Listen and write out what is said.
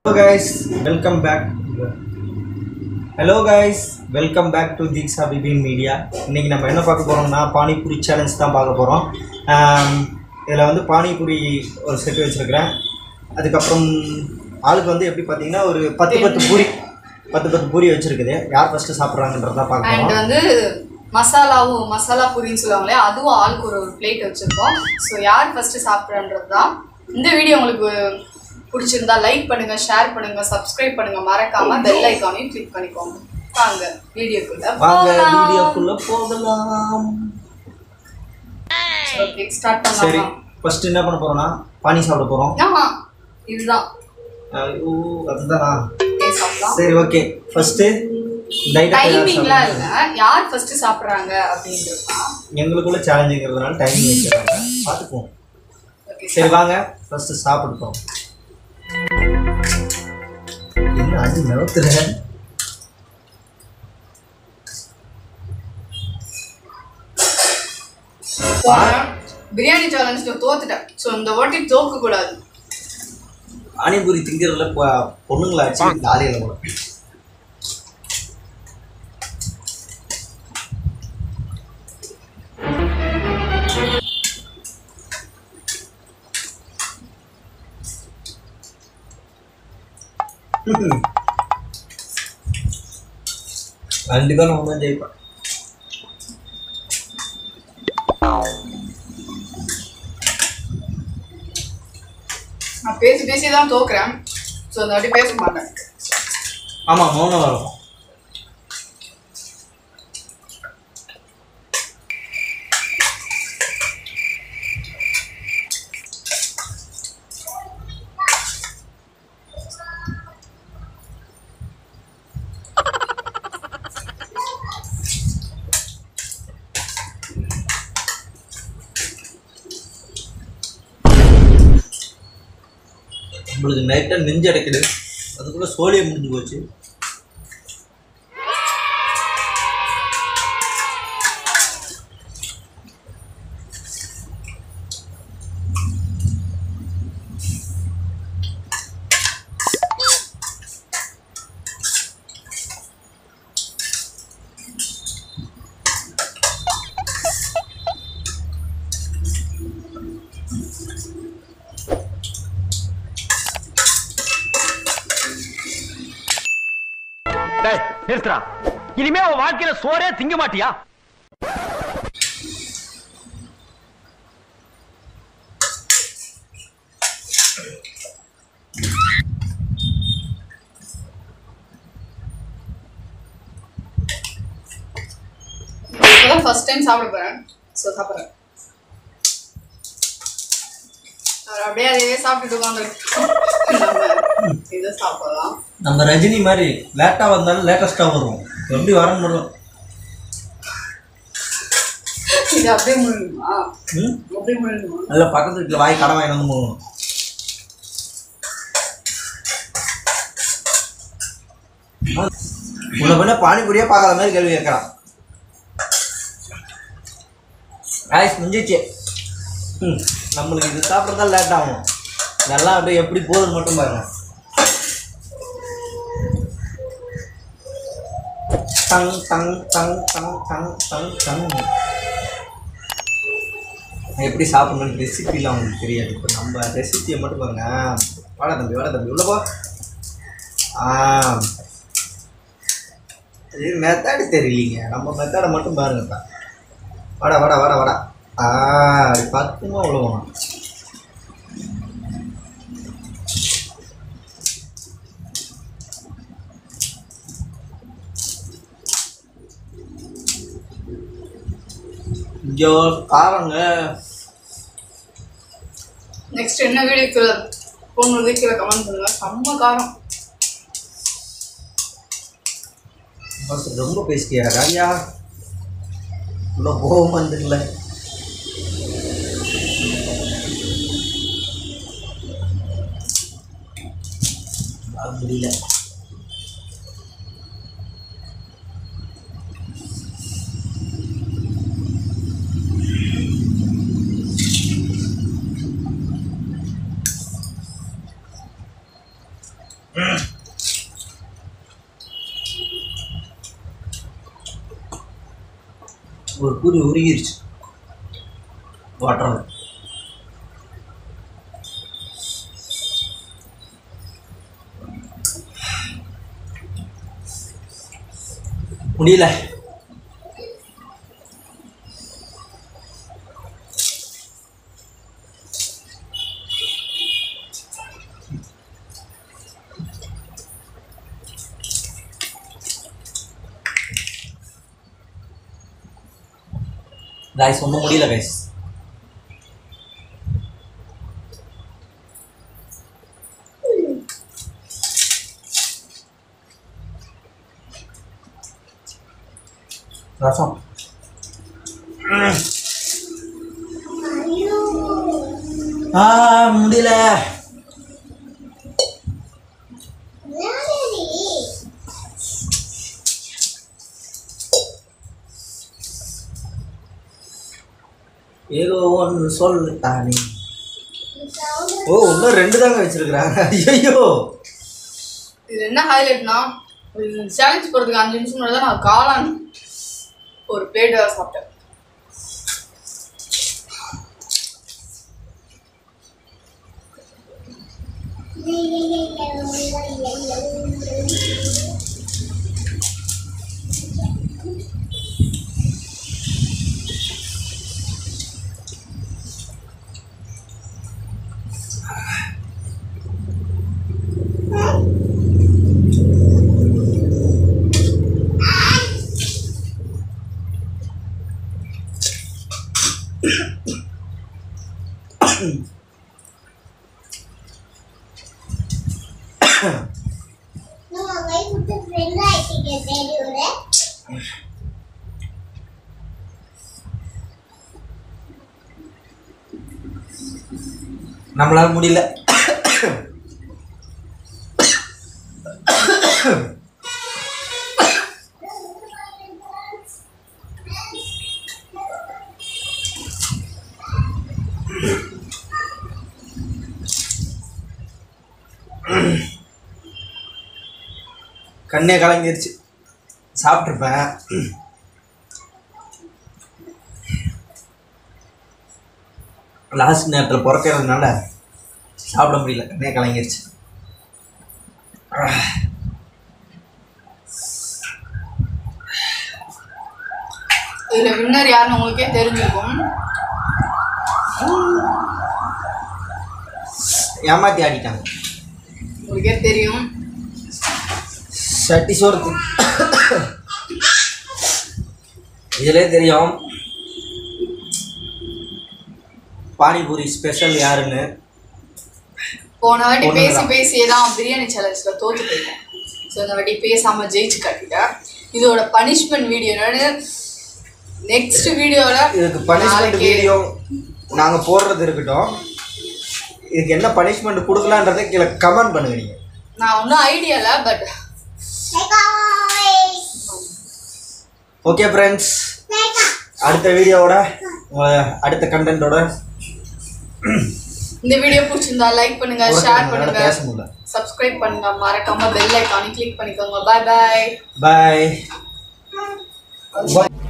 Hello guys welcome back hello guys welcome back to Deeksha Bipin media இன்றைக்கி நம்ம என்ன பார்க்க போகிறோம்னா பானிபூரி சேலஞ்ச் தான் பார்க்க போகிறோம் இதில் வந்து பானிபூரி ஒரு செட்டு வச்சுருக்கிறேன் அதுக்கப்புறம் ஆளுக்கு வந்து எப்படி பார்த்தீங்கன்னா ஒரு பத்து பத்து பூரி பத்து பத்து பூரி வச்சுருக்குது யார் ஃபஸ்ட்டு சாப்பிட்றாங்கன்றதான் பார்க்க அண்ட் போகிறோம் வந்து மசாலாவும் மசாலா பூரின்னு சொல்லுவாங்களே அதுவும் ஆளுக்கு ஒரு ஒரு பிளேட் வச்சுருக்கோம் ஸோ யார் ஃபஸ்ட்டு சாப்பிட்றன்றது தான் இந்த வீடியோ உங்களுக்கு பிடிச்சிருந்தா லைக் பண்ணுங்க ஷேர் பண்ணுங்க சப்ஸ்கிரைப் பண்ணுங்க மறக்காம பெல் ஐக்கானையும் கிளிக் பண்ணிக்கோங்க வாங்க வீடியோக்குள்ள வாங்க வீடியோக்குள்ளே போகலாம் ஓகே ஸ்டார்ட் சரி பண்ணலாம் ஃபஸ்ட்டு என்ன பண்ண போகிறோம்னா பானி சாப்பிட போகிறோம் ஆமா இதுதான் ஐயோ அதுதானா ஓகே சாப்பிடலாம் சரி ஓகே ஃபஸ்ட்டு இந்த ஐட்டம் டைமிங்லாம் இல்லை யார் ஃபர்ஸ்ட் சாப்பிட்றாங்க அப்படின்றது தான் எங்களுக்குள்ள சேலஞ்சுங்கிறதுனால டைமிங் வச்சுருக்காங்க பார்த்துக்குவோம் ஓகே சரி வாங்க ஃபஸ்ட்டு சாப்பிடுவோம் என்ன அது நிறுத்துற போனேன் பிரியாணி சேலஞ்சில் தோத்துட்டேன் ஸோ இந்த வாட்டி தோக்க கூடாது பானிபூரி திங்கிறதுல பொ- பொண்ணுங்களாச்சு ஜாலியில் கூட கண்டிப்பாக நம்ம தான் ஜெயிப்பேன் நான் பேசி பேசி தான் தோக்குறேன் ஸோ இந்த வாட்டி பேச மாட்டேன் ஆமாம் மௌனம் வரும் நம்மளுக்கு நைட்டாக நெஞ்சு அடைக்குது அதுக்குள்ளே சோழியை முடிஞ்சு போச்சு டேய் நிறுத்துறா இனிமே உன் வாழ்க்கையில சோறே திங்க மாட்டியா இப்போதான் ஃபர்ஸ்ட் டைம் சாப்பிட போகிறேன் ஸோ சாப்பிட்றேன் அவர் அப்படியே அதையே சாப்பிட்டுட்டு உட்காந்துருக்கோம் நம்ம இதை சாப்பிடலாம் நம்ம ரஜினி மாதிரி லேட்டாக வந்தாலும் லேட்டஸ்ட்டாக வரும் எப்படி வரணும் வரும் இது அப்படியே முழுங்குமா ம் அப்படியே முழுங்குமா நல்ல பக்கத்து வீட்டில் வாய் கடை வாங்கி வந்து போகணும் உன்னை பண்ண பானிபூரியே பார்க்காத மாதிரி கேள்வி கேட்குறான் ஆயிஸ் முடிஞ்சிச்சு ம் நம்மளுக்கு இது சாப்பிட்றதா லேட் ஆகும் இதெல்லாம் அப்படியே எப்படி போகுதுன்னு மட்டும் பாருங்க டங் டங் டங் டங் டங் டங் டங் எப்படி சாப்பிடணும்னு ரெசிபிலாம் உங்களுக்கு தெரியாது இப்போ நம்ம ரெசிபியை மட்டும் பாருங்க வாடா தம்பி வாடா தம்பி உள்ள போ ஆ இது மெத்தடு தெரியலீங்க நம்ம மெத்தடை மட்டும் பாருங்கப்பா வாடா வாடா வாடா வாடா ஆ அப்படி பத்துமா உள்ள போகணும் ஐயோ காரங்க நெக்ஸ்ட் என்ன வீடியோக்கு போகணுறது கீழே கமெண்ட் பண்ணுங்க செம்ம காரம் பஸ் ரொம்ப பேசிட்டியா ராஜா உள்ள போக வந்துடல அது முடியல ஒரு பூரி உருகிருச்சு வாட்டர் முடியல கைஸ் ஒன்றும் முடியல கைஸ் ரசம் ஆ முடியல ஏதோ ஒன்று சொல்லுத்தானே ஓ இன்னும் ரெண்டு தாங்க வச்சிருக்கிறாங்க ஐயோ இது என்ன ஹைலைட்னா சேலஞ்ச் போகிறதுக்கு அஞ்சு நிமிஷம் முன்னாடி தான் நான் காளான் ஒரு பிளேட் சாப்பிட்டேன் நம்மளால முடியல கண்ணே கலங்கிருச்சு சாப்பிட்ருப்பேன் லாஸ்ட் நேரத்தில் பிறக்கிறதுனால சாப்பிட முடியல கண்ணே கலங்கிருச்சு இதுல வின்னர் யாருன்னு உங்களுக்கே தெரிஞ்சிருக்கும் ஏமாத்தி ஆடிட்டாங்க உங்களுக்கே தெரியும் சட்டி சோறு இதிலே தெரியும் பானிபூரி ஸ்பெஷல் யாருன்னு போன வாட்டி ஒண்ணுதான். பேசி பேசியே தான் பிரியாணி சேலஞ்சில் தோத்து போயிட்டேன் ஸோ இந்த வாட்டி பேசாம ஜெயிச்சு காட்டிட்டேன் இதோட பனிஷ்மெண்ட் வீடியோ நெக்ஸ்ட் வீடியோவில் இதுக்கு பனிஷ்மெண்ட் வீடியோ நாங்கள் போடுறது இருக்கட்டும் இதுக்கு என்ன பனிஷ்மெண்ட் கொடுக்கலான்றதை கீழே கமெண்ட் பண்ணுங்க நீங்கள் நான் ஒன்றும் ஐடியா இல்லை பட் ஓகே ஃப்ரெண்ட்ஸ் அடுத்த வீடியோவோட உங்களை அடுத்த கண்டென்ட்டோட இந்த வீடியோ பிடிச்சிருந்தா லைக் பண்ணுங்க ஷேர் என்னால் பண்ணுங்க பேச முடியல சப்ஸ்கிரைப் பண்ணுங்க மறக்காம பெல் ஐக்கானி கிளிக் பண்ணிக்கோங்க பாய் பாய் பாய்